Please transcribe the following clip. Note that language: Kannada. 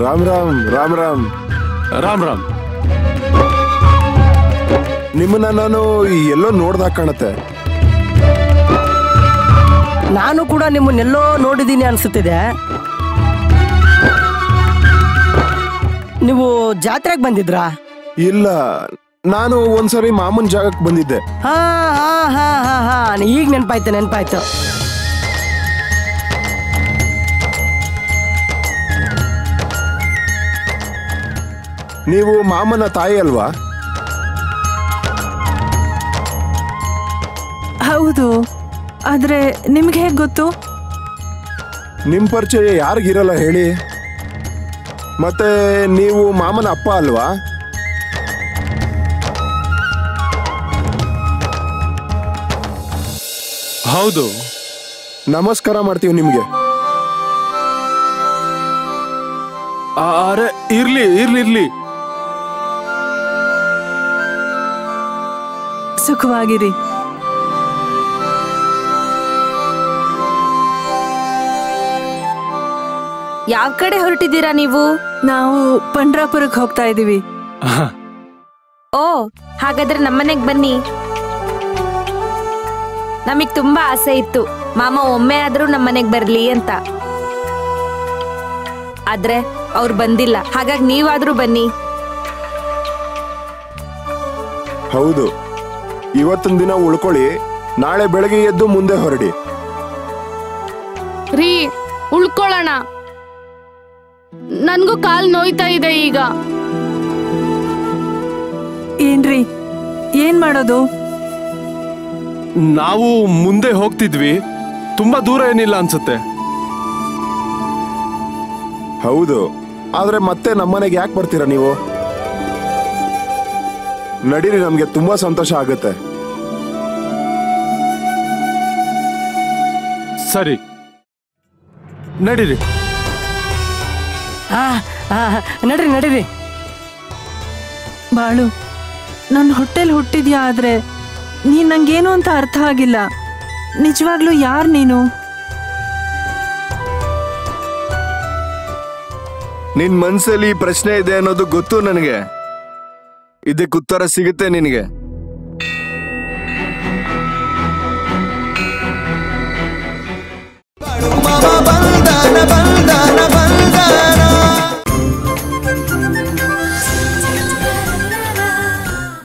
ರಾಮ್ ರಾಮ್ ರಾಮ್ ರಾಮ್ ರಾಮ್ ರಾಮ್ ನಿಮ್ಮನ್ನ ನಾನು ಎಲ್ಲೋ ನೋಡ್ದಾಗ ಕಾಣತ್ತೆ ನಾನು ಕೂಡ ನಿಮ್ಮನ್ನೆಲ್ಲೋ ನೋಡಿದ್ದೀನಿ ಅನ್ಸುತ್ತಿದೆ ನೀವು ಜಾತ್ರೆಗೆ ಬಂದಿದ್ರಾ ಇಲ್ಲ ನಾನು ಒಂದ್ಸರಿ ಮಾಮನ್ ಜಾಗಕ್ಕೆ ಬಂದಿದ್ದೆ ಹಾ ಹಾ ಹಾ ಹಾ ಹಾ ಈಗ ನೆನ್ಪಾಯ್ತು ನೆನ್ಪಾಯ್ತು ನೀವು ಮಾಮನ ತಾಯಿ ಅಲ್ವಾ ಹೌದು ಆದ್ರೆ ನಿಮ್ಗೆ ಹೇಗೆ ಗೊತ್ತು ನಿಮ್ ಪರಿಚಯ ಯಾರಿಗಿರಲ್ಲ ಹೇಳಿ ಮತ್ತೆ ನೀವು ಮಾಮನ ಅಪ್ಪ ಅಲ್ವಾ ಹೌದು ನಮಸ್ಕಾರ ಮಾಡ್ತೀವಿ ನಿಮ್ಗೆ ಆ, ಅರೆ ಇರ್ಲಿ ಇರ್ಲಿ ಇರ್ಲಿ ಸುಖವಾಗಿರಿ ಯಾವ ಕಡೆ ಹೊರಟಿದ್ದೀರಾ ನೀವು ನಾವು ಪಂಡ್ರಾಪುರಕ್ಕೆ ಹೋಗ್ತಾ ಇದೀವಿ ಓ ಹಾಗಾದ್ರೆ ನಮ್ಮನೆಗ್ ಬನ್ನಿ ನಮಗ್ ತುಂಬಾ ಆಸೆ ಇತ್ತು ಮಾಮ ಒಮ್ಮೆ ಆದ್ರೂ ನಮ್ಮನೆಗ್ ಬರ್ಲಿ ಅಂತ ಆದ್ರೆ ಅವ್ರು ಬಂದಿಲ್ಲ ಹಾಗಾಗಿ ನೀವಾದ್ರೂ ಬನ್ನಿ ಹೌದು ಇವತ್ತಿನ ದಿನ ಉಳ್ಕೊಳ್ಳಿ ನಾಳೆ ಬೆಳಗ್ಗೆ ಎದ್ದು ಮುಂದೆ ಹೊರಡಿ ರೀ ಉಳ್ಕೊಳ್ಳೋಣ ನನ್ಗೂ ಕಾಲ್ ನೋಯ್ತಾ ಇದೆ ಈಗ ಏನ್ರಿ ಏನ್ ಮಾಡೋದು ನಾವು ಮುಂದೆ ಹೋಗ್ತಿದ್ವಿ ತುಂಬಾ ದೂರ ಏನಿಲ್ಲ ಅನ್ಸುತ್ತೆ ಹೌದು ಆದ್ರೆ ಮತ್ತೆ ನಮ್ಮನೆಗೆ ಯಾಕೆ ಬರ್ತೀರಾ ನೀವು ನಡೀರಿ ನಮ್ಗೆ ತುಂಬಾ ಸಂತೋಷ ಆಗುತ್ತೆ ಸರಿ ನಡೀರಿ ಹಾ ಹಾ ನಡ್ರಿ ನಡೀರಿ ಬಾಳು ನನ್ನ ಹೊಟ್ಟೆಲ್ ಹುಟ್ಟಿದ್ಯಾ ಆದ್ರೆ ನೀನ್ ನಂಗೇನು ಅಂತ ಅರ್ಥ ಆಗಿಲ್ಲ ನಿಜವಾಗ್ಲೂ ಯಾರ್ ನೀನು ನಿನ್ ಮನ್ಸಲ್ಲಿ ಈ ಪ್ರಶ್ನೆ ಇದೆ ಅನ್ನೋದು ಗೊತ್ತು ನನಗೆ ಇದಕ್ಕೆ ಉತ್ತರ ಸಿಗುತ್ತೆ ನಿನಗೆ